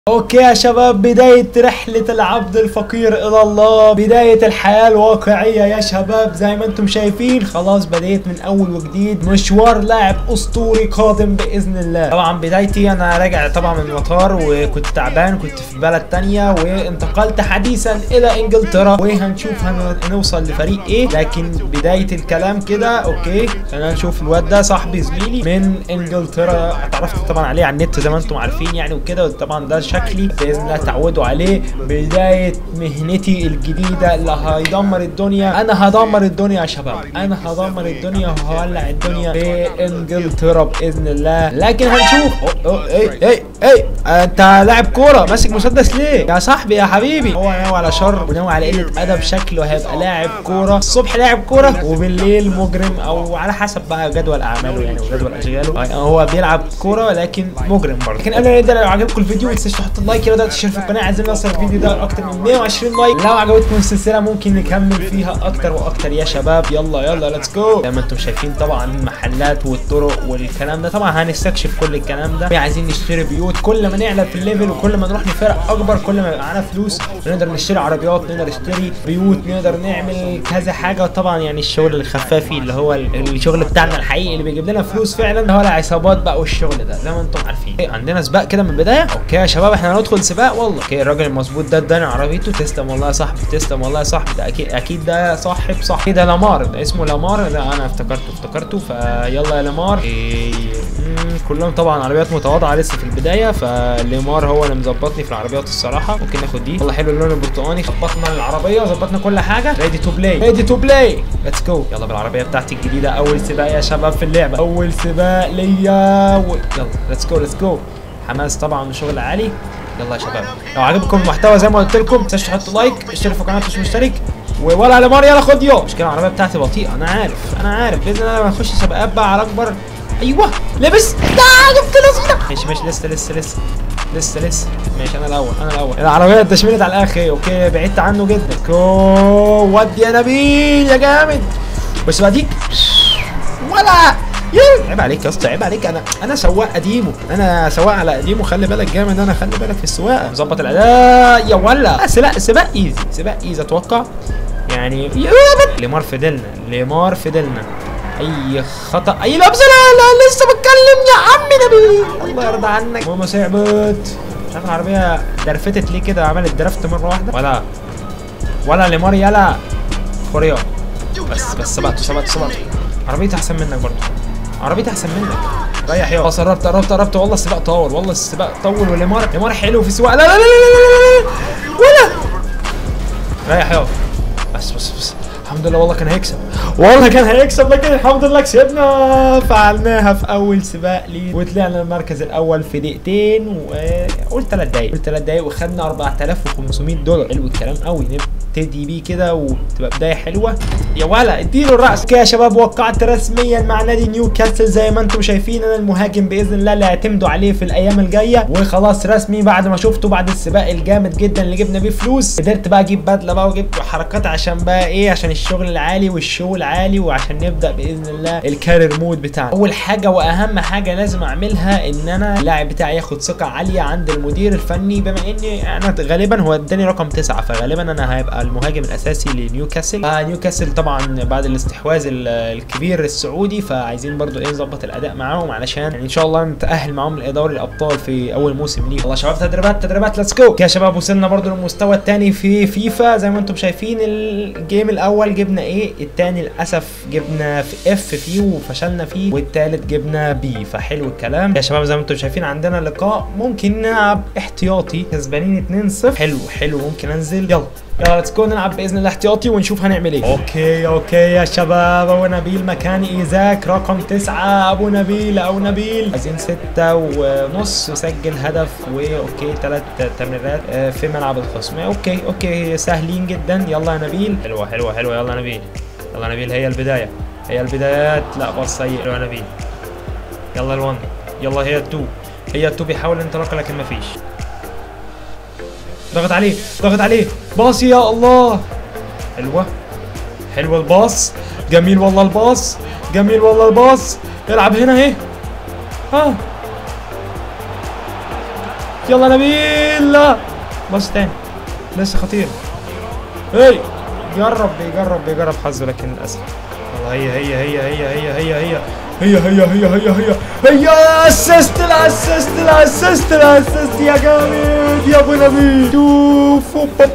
اوكي يا شباب بداية رحلة العبد الفقير الى الله بداية الحياة الواقعية يا شباب زي ما انتم شايفين خلاص بديت من اول وجديد مشوار لاعب اسطوري قادم باذن الله طبعا بدايتي انا راجع طبعا من المطار وكنت تعبان كنت في بلد تانية وانتقلت حديثا الى انجلترا وهنشوف هن- هنوصل لفريق ايه لكن بداية الكلام كده اوكي خلينا نشوف الواد ده صاحبي زميلي من انجلترا اتعرفت طبعا عليه على النت زي ما انتم عارفين يعني وكده طبعا ده شكلي باذن الله تعودوا عليه بدايه مهنتي الجديده اللي هيدمر الدنيا انا هدمر الدنيا يا شباب انا هدمر الدنيا وهولع الدنيا في انجلترا باذن الله لكن هنشوف أو- أو- اي اي اي انت لاعب كوره ماسك مسدس ليه يا صاحبي يا حبيبي هو ناوي على شر وناوي على قله ادب شكله هيبقى لاعب كوره الصبح لاعب كوره وبالليل مجرم او على حسب بقى جدول اعماله يعني وجدول اشغاله آه، هو بيلعب كوره لكن مجرم برضه لكن قبل ما نبدا لو عجبكم الفيديو ما تنساش تحط اللايك يلا تشترك في القناه عايزين نوصل الفيديو ده لاكتر من 120 لايك لو عجبتكم السلسله ممكن نكمل فيها اكتر واكتر يا شباب يلا يلا ليتس جو زي ما انتم شايفين طبعا المحلات والطرق والكلام ده طبعا هنستكشف كل الكلام ده عايزين نشتري بيوت كل ما نعلى في الليفل وكل ما نروح لفرق اكبر كل ما يبقى معانا فلوس نقدر نشتري عربيات نقدر نشتري بيوت نقدر نعمل كذا حاجه طبعا يعني الشغل الخفافي اللي هو ال- الشغل بتاعنا الحقيقي اللي بيجيب لنا فلوس فعلا هو العصابات بقى والشغل ده زي ما انتم عارفين إيه، عندنا سباق كده من البدايه اوكي يا شباب احنا هندخل سباق والله اوكي الراجل المظبوط ده اداني عربيته تسلم والله يا صاحبي تسلم والله يا صاحبي ده اكيد اكيد ده صاحب صاحبي ده لامار ده اسمه لامار لا انا افتكرته افتكرته فيلا يا لامار إيه مم، كلهم طبعا عربيات متواضعه لسه في البدايه فليمار هو اللي مظبطني في العربيات الصراحه ممكن ناخد دي والله حلو اللون البرتقاني ظبطنا العربيه وظبطنا كل حاجه ريدي تو بلاي ريدي تو بلاي ليتس جو يلا بالعربيه بتاعتي الجديده اول سباق يا شباب في اللعبه اول سباق ليا و... يلا ليتس جو ليتس جو حماس طبعا وشغل عالي يلا يا شباب لو عجبكم المحتوى زي ما قلت لكم ما تنساش تحطوا لايك اشترك في القناه مش مشترك وولا على مار يلا خد يو مش كده العربيه بتاعتي بطيئه انا عارف انا عارف باذن الله لما نخش سباقات بقى على اكبر ايوه لبس ده جبت لذيذه ماشي ماشي لسه لسه لسه لسه لسه ماشي انا الاول انا الاول العربيه اتشملت على الاخر اوكي بعدت عنه جدا كو ودي يا نبيل يا جامد بس بقى دي ولا يا- عيب عليك يا اسطى عيب عليك انا انا سواق قديمه انا سواق على قديمه خلي بالك جامد انا خلي بالك في السواقه مظبط الاداء يا ولا سباق سباق ايزي سباق ايزي اتوقع يعني يا بت- ليمار فضلنا ليمار فضلنا اي خطا اي لبسه لا لا لسه بتكلم يا عم نبيل الله يرضى عنك ماما صعبت مش عارف العربيه درفتت ليه كده عملت درفت مره واحده ولا ولا ليمار يلا كوريا بس بس سبقته سبقته سبقته عربيتي احسن منك برضه عربيتي احسن منك ريح يا خلاص قربت قربت قربت والله السباق طول والله السباق طول وليمار ليمار حلو في السواقه لا لا لا لا لا لا لا ولا ريح يا بس بس بس الحمد لله والله كان هيكسب والله كان هيكسب لكن الحمد لله كسبنا فعلناها في اول سباق لي وطلعنا المركز الاول في دقيقتين وقلت ثلاث دقايق قلت ثلاث دقايق وخدنا 4500 دولار حلو الكلام قوي نبتدي بيه كده وتبقى بدايه حلوه يا ولا اديله الراس كده يا شباب وقعت رسميا مع نادي نيوكاسل زي ما انتم شايفين انا المهاجم باذن الله اللي هيعتمدوا عليه في الايام الجايه وخلاص رسمي بعد ما شفته بعد السباق الجامد جدا اللي جبنا بيه فلوس قدرت بقى اجيب بدله بقى واجيب حركات عشان بقى ايه عشان الشغل العالي والشو العالي وعشان نبدا باذن الله الكارير مود بتاعنا اول حاجه واهم حاجه لازم اعملها ان انا اللاعب بتاعي ياخد ثقه عاليه عند المدير الفني بما اني انا غالبا هو اداني رقم تسعة فغالبا انا هيبقى المهاجم الاساسي لنيوكاسل آه نيوكاسل طبعا بعد الاستحواذ ال- الكبير السعودي فعايزين برضو ايه نظبط الاداء معاهم علشان يعني ان شاء الله نتاهل معاهم لدوري الابطال في اول موسم ليه والله يا شباب تدريبات تدريبات ليتس جو يا شباب وصلنا برضو للمستوى الثاني في فيفا زي ما انتم شايفين الجيم الاول جبنا ايه الثاني للاسف جبنا في اف فيه وفشلنا فيه والثالث جبنا بي فحلو الكلام يا شباب زي ما انتم شايفين عندنا لقاء ممكن نلعب احتياطي كسبانين 2-0 حلو حلو ممكن انزل يلا يلا ليتس جو نلعب باذن الله احتياطي ونشوف هنعمل ايه اوكي اوكي يا شباب ابو نبيل مكان ايزاك رقم تسعة ابو نبيل او نبيل عايزين ستة ونص سجل هدف واوكي ثلاث تمريرات آه، في ملعب الخصم اوكي اوكي سهلين جدا يلا يا نبيل حلوة حلوة حلوة يلا يا نبيل يلا يا نبيل هي البداية هي البدايات لا باص سيء يا نبيل يلا الون يلا هي التو هي التو بيحاول الانطلاق لكن مفيش ضغط عليه ضغط عليه باص يا الله حلوة حلوة الباص جميل والله الباص جميل والله الباص العب هنا اهي ها يلا نبيل لا بص تاني لسه خطير هي جرب بيجرب بيجرب حظه لكن للاسف والله هي هي هي هي هي هي هي هي هي هي هي هي هي اسيست الاسيست الاسيست الاسيست يا جامد يا ابو نبيل شوف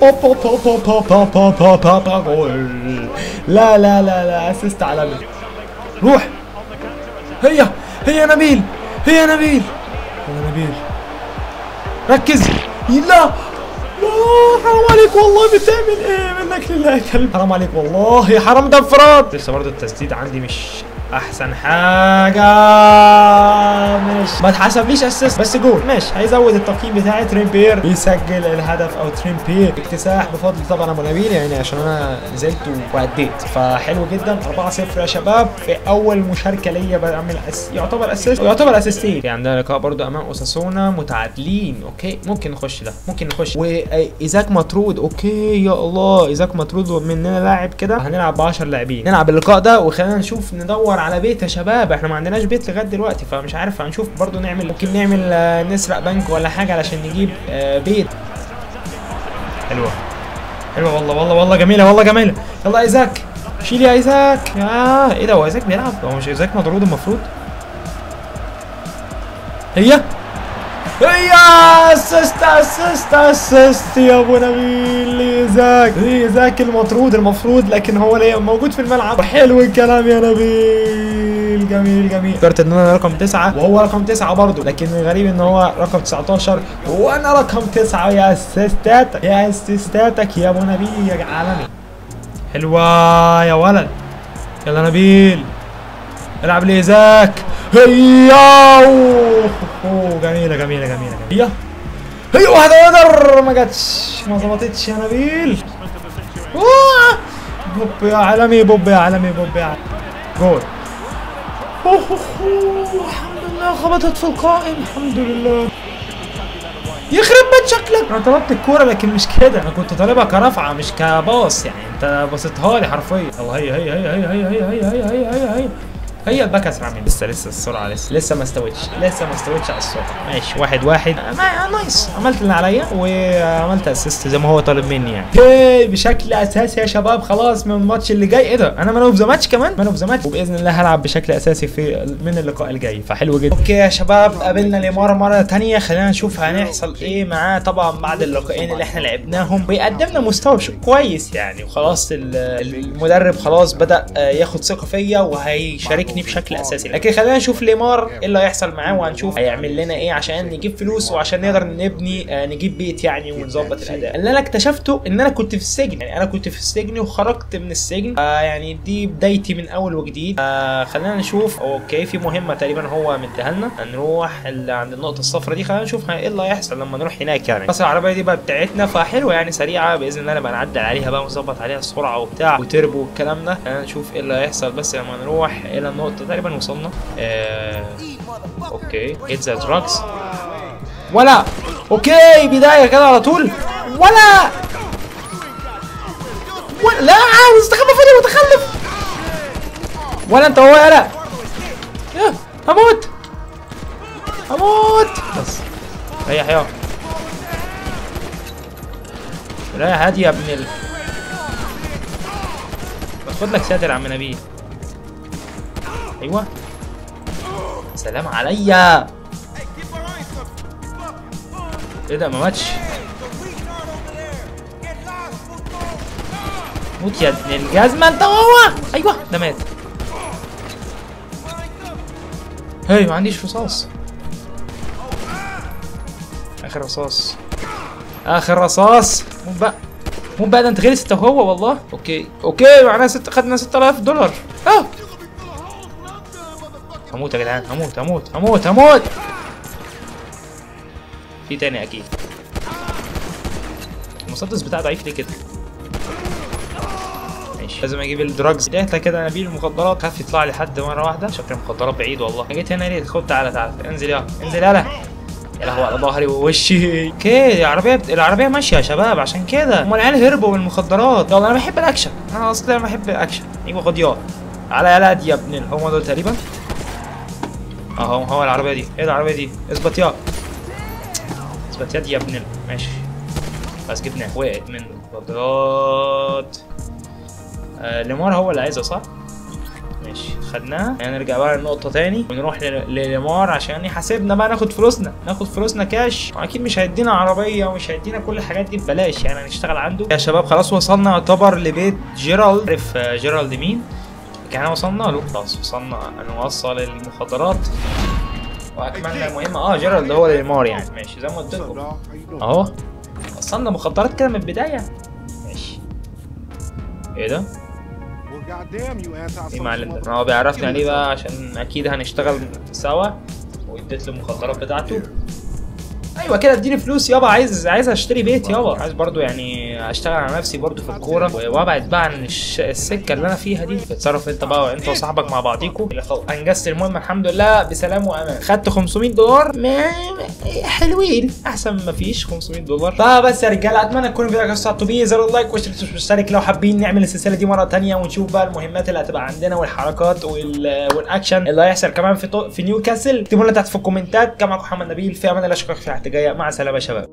جول لا لا لا لا اسيست عالمي روح هي هي نبيل هي نبيل هي نبيل ركز لا لا حرام عليك والله بتعمل ايه منك لله يا كلب حرام عليك والله يا حرام ده انفراد لسه برضه التسديد عندي مش احسن حاجه ماشي ما اتحسبليش اسيست بس جول ماشي هيزود التقييم بتاعي تريمبير بيسجل الهدف او تريمبير اكتساح بفضل طبعا ابو نبيل يعني عشان انا نزلت واديت فحلو جدا 4-0 يا شباب في اول مشاركه ليا بعمل أس... يعتبر اسيست ويعتبر اسيستين في عندنا لقاء برضو امام اوساسونا متعادلين اوكي ممكن نخش ده ممكن نخش وايزاك مطرود اوكي يا الله ايزاك مطرود مننا لاعب كده هنلعب ب 10 لاعبين نلعب اللقاء ده وخلينا نشوف ندور على بيت يا شباب احنا ما عندناش بيت لغايه دلوقتي فمش عارف هنشوف برضو نعمل ممكن نعمل آه، نسرق بنك ولا حاجه علشان نجيب آه، بيت حلوه حلوه والله والله والله جميله والله جميله يلا ايزاك شيل يا ايزاك يا ايه ده هو ايزاك بيلعب هو مش ايزاك مطرود المفروض هي هي اسيست اسيست اسيست يا ابو نبيل ايزاك ايزاك المطرود المفروض لكن هو ليه موجود في الملعب حلو الكلام يا نبيل جميل جميل فكرت ان انا رقم تسعة وهو رقم تسعة برضه لكن الغريب ان هو رقم 19 وانا رقم تسعة يا اسيستاتك يا اسيستاتك يا ابو نبيل يا عالمي حلوة يا ولد يلا نبيل العب لإيزاك هيا أوه، أوه، جميلة جميلة جميلة هيا هيا واحدة يقدر ما جاتش ما ظبطتش يا نبيل أوه، بوب يا عالمي بوب يا عالمي بوب يا عالمي جول أوه، أوه، أوه، الحمد لله خبطت في القائم الحمد لله يخرب بيت شكلك انا طلبت الكوره لكن مش كده انا كنت طالبها كرفعه مش كباص يعني انت بصيتها لي حرفيا يلا هي هي هي هي هي هي هي هي هي هي هي هي الباك اسرع مني لسه لسه السرعه لسه لسه ما استوتش لسه ما استوتش على السرعه ماشي واحد واحد ما نايس عملت اللي عليا وعملت اسيست زي ما هو طالب مني يعني اوكي بشكل اساسي يا شباب خلاص من الماتش اللي جاي ايه ده انا مان اوف ذا ماتش كمان مان اوف ذا ماتش وباذن الله هلعب بشكل اساسي في من اللقاء الجاي فحلو جدا اوكي يا شباب قابلنا ليمار مره تانية خلينا نشوف هنحصل ايه معاه طبعا بعد اللقاءين اللي احنا لعبناهم بيقدمنا مستوى شو- كويس يعني وخلاص ال- المدرب خلاص بدا آه، ياخد ثقه فيا وهيشاركني بشكل اساسي لكن خلينا نشوف ليمار ايه اللي هيحصل معاه وهنشوف هيعمل لنا ايه عشان نجيب فلوس وعشان نقدر نبني آه، نجيب بيت يعني ونظبط الاداء اللي انا اكتشفته ان انا كنت في السجن يعني انا كنت في السجن وخرجت من السجن آه يعني دي بدايتي من اول وجديد آه خلينا نشوف اوكي في مهمه تقريبا هو مديها لنا هنروح اللي عند النقطه الصفراء دي خلينا نشوف ايه اللي هيحصل لما نروح هناك يعني بس العربيه دي بقى بتاعتنا فحلوه يعني سريعه باذن الله نبقى نعدل عليها بقى ونظبط عليها السرعه وبتاع وتربو والكلام ده خلينا نشوف ايه اللي هيحصل بس لما نروح الى النقطه تقريبا وصلنا آه اوكي جيت ذا دراجز ولا اوكي بدايه كده على طول ولا ولا لا عاوز استخبى فيني متخلف ولا انت هو يلا يا هموت هموت بس ريح يا ريح هادي يا ابن ال باخد لك ساتر يا عم نبيل ايوه سلام عليا ايه ده ما ماتش موت يا ابن الجزمة انت هو ايوه ده مات هاي ما عنديش رصاص اخر رصاص اخر رصاص مو بقى مو بقى ده انت غير ستة هو والله اوكي اوكي معناها ست خدنا 6000 دولار اه هموت يا جدعان هموت هموت هموت هموت في تاني اكيد المسدس بتاعه ضعيف ليه كده ماشي لازم اجيب الدراجز جيت كده نبيل المخدرات خاف يطلع لي حد مره واحده شكل المخدرات بعيد والله جيت هنا ليه خد تعالى تعالى انزل يلا انزل يلا يا لهوي على ظهري ووشي اوكي العربيه بت... العربيه ماشيه يا شباب عشان كده امال العيال هربوا من المخدرات يلا انا بحب الاكشن انا اصلا بحب الاكشن ايوه خد يلا على يلا دي يا ابن ال- هم دول تقريبا اهو هو العربيه دي ايه العربيه دي اثبت يا اثبت يد يا ابن ال- ماشي بس جبناه وقعت منه قدرات آه ليمار هو اللي عايزها صح؟ ماشي خدناها يعني نرجع بقى للنقطة تاني ونروح ل- لليمار عشان يحاسبنا بقى ناخد فلوسنا ناخد فلوسنا كاش واكيد مش هيدينا عربية ومش هيدينا كل الحاجات دي ببلاش يعني هنشتغل عنده يا شباب خلاص وصلنا يعتبر لبيت جيرالد عارف آه، جيرالد مين؟ كان وصلنا له خلاص وصلنا نوصل المخدرات واكملنا المهمة اه جيرالد هو ليمار يعني ماشي زي ما قلت What's up, لكم dog? How you doing? اهو وصلنا مخدرات كده من البداية ماشي ايه ده؟ Well, goddamn you ايه antisocial معلم ده؟ motherfucker. هو بيعرفني عليه بقى عشان اكيد هنشتغل سوا واديت له المخدرات بتاعته ايوه كده اديني فلوس يابا عايز عايز اشتري بيت يابا عايز برضو يعني اشتغل على نفسي برضو في الكوره وابعد بقى عن الش... السكه اللي انا فيها دي تتصرف انت بقى انت وصاحبك مع بعضيكم انجزت المهمه الحمد لله بسلام وامان خدت 500 دولار ما حلوين احسن ما فيش 500 دولار فبس يا رجاله اتمنى تكونوا الفيديو استمتعتوا بيه زر اللايك واشترك واشترك لو حابين نعمل السلسله دي مره تانية ونشوف بقى المهمات اللي هتبقى عندنا والحركات وال... والاكشن اللي هيحصل كمان في طو... في نيوكاسل اكتبوا لنا تحت في الكومنتات كما معكم محمد نبيل في امان الله اشوفكم في الحلقه الجايه مع السلامه يا شباب